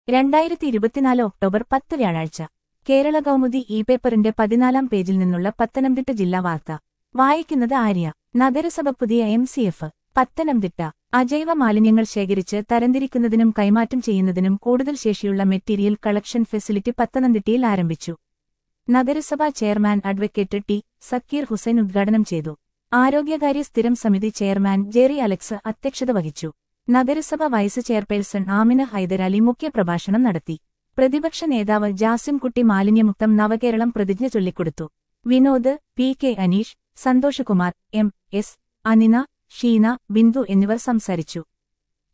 രണ്ടായിരത്തി ഇരുപത്തിനാല് ഒക്ടോബർ പത്ത് വ്യാഴാഴ്ച കേരള കൗമുദി ഇ പേപ്പറിന്റെ പതിനാലാം പേജിൽ നിന്നുള്ള പത്തനംതിട്ട ജില്ലാ വാർത്ത വായിക്കുന്നത് ആര്യ നഗരസഭ പുതിയ എം സി എഫ് പത്തനംതിട്ട അജൈവ മാലിന്യങ്ങൾ ശേഖരിച്ച് തരംതിരിക്കുന്നതിനും കൈമാറ്റം ചെയ്യുന്നതിനും കൂടുതൽ ശേഷിയുള്ള മെറ്റീരിയൽ കളക്ഷൻ ഫെസിലിറ്റി പത്തനംതിട്ടയിൽ ആരംഭിച്ചു നഗരസഭാ chairman advocate T Zakir Hussain ഉദ്ഘാടനം ചെയ്തു ആരോഗ്യകാര്യ സ്ഥിരം സമിതി ചെയർമാൻ ജെറി അലക്സ് അധ്യക്ഷത വഹിച്ചു നഗരസഭ വൈസ് ചെയർപേഴ്സൺ ആമിന ഹൈദരാലി മുഖ്യപ്രഭാഷണം നടത്തി പ്രതിപക്ഷ നേതാവ് ജാസിംകുട്ടി മാലിന്യമുക്തം നവകേരളം പ്രതിജ്ഞ ചൊല്ലിക്കൊടുത്തു Vinod P K Aneesh Santhoshkumar M S Anina Sheena Bindu എന്നിവർ സംസാരിച്ചു